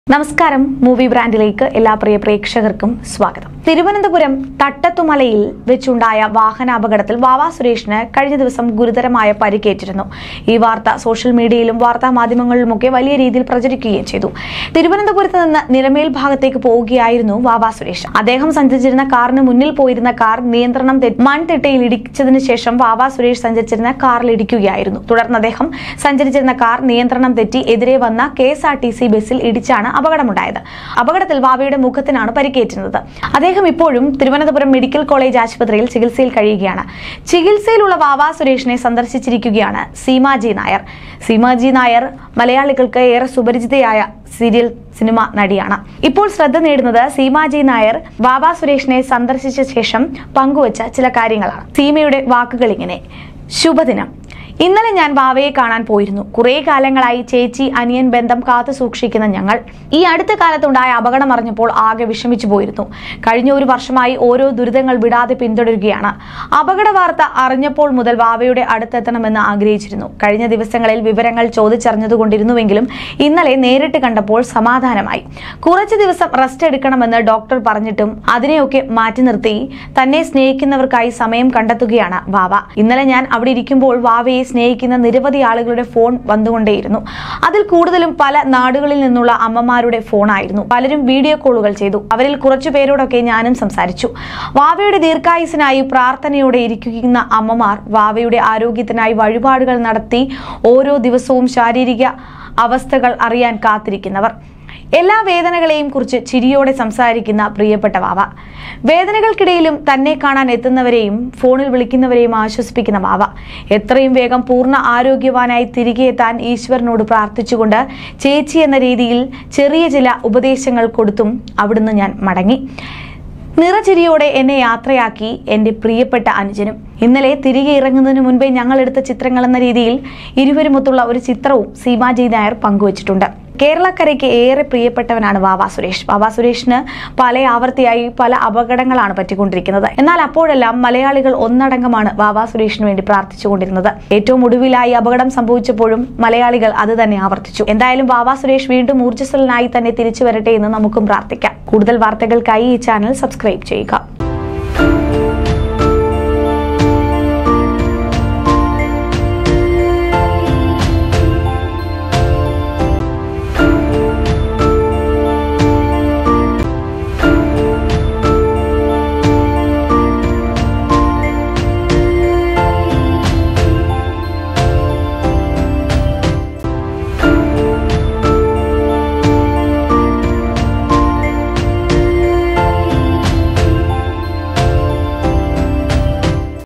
നമസ്കാരം മൂവി ബ്രാൻഡിലേക്ക് എല്ലാ പ്രിയ പ്രേക്ഷകർക്കും സ്വാഗതം തിരുവനന്തപുരം തട്ടത്തുമലയിൽ വെച്ചുണ്ടായ വാഹനാപകടത്തിൽ വാവാ സുരേഷിന് കഴിഞ്ഞ ദിവസം ഗുരുതരമായ പരിക്കേറ്റിരുന്നു ഈ വാർത്ത സോഷ്യൽ മീഡിയയിലും വാർത്താ മാധ്യമങ്ങളിലുമൊക്കെ വലിയ രീതിയിൽ പ്രചരിക്കുകയും ചെയ്തു തിരുവനന്തപുരത്ത് നിന്ന് നിലമേൽ ഭാഗത്തേക്ക് പോവുകയായിരുന്നു വാവാ സുരേഷ് അദ്ദേഹം സഞ്ചരിച്ചിരുന്ന കാറിന് മുന്നിൽ പോയിരുന്ന കാർ നിയന്ത്രണം തെറ്റി മൺതിട്ടയിൽ ഇടിച്ചതിന് ശേഷം വാവാ സുരേഷ് സഞ്ചരിച്ചിരുന്ന കാറിൽ ഇടിക്കുകയായിരുന്നു തുടർന്ന് അദ്ദേഹം സഞ്ചരിച്ചിരുന്ന കാർ നിയന്ത്രണം തെറ്റി എതിരെ വന്ന K S R T C ബസ്സിൽ ഇടിച്ചാണ് അപകടമുണ്ടായത് അപകടത്തിൽ വാവയുടെ മുഖത്തിനാണ് പരിക്കേറ്റുന്നത് അദ്ദേഹം ഇപ്പോഴും തിരുവനന്തപുരം മെഡിക്കൽ കോളേജ് ആശുപത്രിയിൽ ചികിത്സയിൽ കഴിയുകയാണ് ചികിത്സയിലുള്ള വാവ സുരേഷിനെ സന്ദർശിച്ചിരിക്കുകയാണ് സീമാജി നായർ സീമാജി നായർ മലയാളികൾക്ക് ഏറെ സുപരിചിതയായ സീരിയൽ സിനിമ നടിയാണ് ഇപ്പോൾ ശ്രദ്ധ നേടുന്നത് സീമാജി നായർ വാവ സുരേഷിനെ സന്ദർശിച്ച ശേഷം പങ്കുവച്ച ചില കാര്യങ്ങളാണ് സീമയുടെ വാക്കുകൾ ഇങ്ങനെ ശുഭദിനം ഇന്നലെ ഞാൻ വാവയെ കാണാൻ പോയിരുന്നു കുറേ കാലങ്ങളായി ചേച്ചി അനിയൻ ബന്ധം കാത്തു സൂക്ഷിക്കുന്ന ഞങ്ങൾ ഈ അടുത്ത കാലത്തുണ്ടായ അപകടം അറിഞ്ഞപ്പോൾ ആകെ വിഷമിച്ചു പോയിരുന്നു കഴിഞ്ഞ ഒരു വർഷമായി ഓരോ ദുരിതങ്ങൾ വിടാതെ പിന്തുടരുകയാണ് അപകട വാർത്ത അറിഞ്ഞപ്പോൾ മുതൽ വാവയുടെ അടുത്തെത്തണമെന്ന് ആഗ്രഹിച്ചിരുന്നു കഴിഞ്ഞ ദിവസങ്ങളിൽ വിവരങ്ങൾ ചോദിച്ചറിഞ്ഞതുകൊണ്ടിരുന്നുവെങ്കിലും ഇന്നലെ നേരിട്ട് കണ്ടപ്പോൾ സമാധാനമായി കുറച്ചു ദിവസം റെസ്റ്റ് എടുക്കണമെന്ന് ഡോക്ടർ പറഞ്ഞിട്ടും അതിനെയൊക്കെ മാറ്റി നിർത്തി തന്നെ സ്നേഹിക്കുന്നവർക്കായി സമയം കണ്ടെത്തുകയാണ് വാവ ഇന്നലെ ഞാൻ അവിടെ ഇരിക്കുമ്പോൾ വാവയെ സ്നേഹിക്കുന്ന നിരവധി ആളുകളുടെ ഫോൺ വന്നുകൊണ്ടേയിരുന്നു അതിൽ കൂടുതലും പല നാടുകളിൽ നിന്നുള്ള അമ്മമാരുടെ ഫോണായിരുന്നു പലരും വീഡിയോ കോളുകൾ ചെയ്തു അവരിൽ കുറച്ചു പേരോടൊക്കെ ഞാനും സംസാരിച്ചു വാവയുടെ ദീർഘായുസിനായി പ്രാർത്ഥനയോടെ ഇരിക്കുന്ന അമ്മമാർ വാവയുടെ ആരോഗ്യത്തിനായി വഴിപാടുകൾ നടത്തി ഓരോ ദിവസവും ശാരീരിക അവസ്ഥകൾ അറിയാൻ കാത്തിരിക്കുന്നവർ എല്ലാ വേദനകളെയും കുറിച്ച് ചിരിയോടെ സംസാരിക്കുന്ന പ്രിയപ്പെട്ട വാവ വേദനകൾക്കിടയിലും തന്നെ കാണാൻ എത്തുന്നവരെയും ഫോണിൽ വിളിക്കുന്നവരെയും ആശ്വസിപ്പിക്കുന്ന വാവ എത്രയും വേഗം പൂർണ്ണ ആരോഗ്യവാനായി തിരികെ എത്താൻ ഈശ്വരനോട് പ്രാർത്ഥിച്ചുകൊണ്ട് ചേച്ചി എന്ന രീതിയിൽ ചെറിയ ചില ഉപദേശങ്ങൾ കൊടുത്തും അവിടുന്ന് ഞാൻ മടങ്ങി നിറചിരിയോടെ എന്നെ യാത്രയാക്കി എൻ്റെ പ്രിയപ്പെട്ട അനുജനും ഇന്നലെ തിരികെ ഇറങ്ങുന്നതിന് മുൻപേ ഞങ്ങൾ എടുത്ത ചിത്രങ്ങൾ എന്ന രീതിയിൽ ഇരുവരുമൊത്തുള്ള ഒരു ചിത്രവും സീമാജി നായർ പങ്കുവച്ചിട്ടുണ്ട് കേരളക്കരയ്ക്ക് ഏറെ പ്രിയപ്പെട്ടവനാണ് വാവാ സുരേഷ് വാവാ സുരേഷിന് പല ആവർത്തിയായി പല അപകടങ്ങളാണ് പറ്റിക്കൊണ്ടിരിക്കുന്നത് എന്നാൽ അപ്പോഴെല്ലാം മലയാളികൾ ഒന്നടങ്കമാണ് വാവാ സുരേഷിന് വേണ്ടി പ്രാർത്ഥിച്ചുകൊണ്ടിരുന്നത് ഏറ്റവും ഒടുവിലായി അപകടം സംഭവിച്ചപ്പോഴും മലയാളികൾ അത് തന്നെ ആവർത്തിച്ചു എന്തായാലും വാവാ സുരേഷ് വീണ്ടും ഊർജ്ജസ്വലനായി തന്നെ തിരിച്ചു വരട്ടെ എന്ന് നമുക്കും പ്രാർത്ഥിക്കാം കൂടുതൽ വാർത്തകൾക്കായി ഈ ചാനൽ സബ്സ്ക്രൈബ് ചെയ്യുക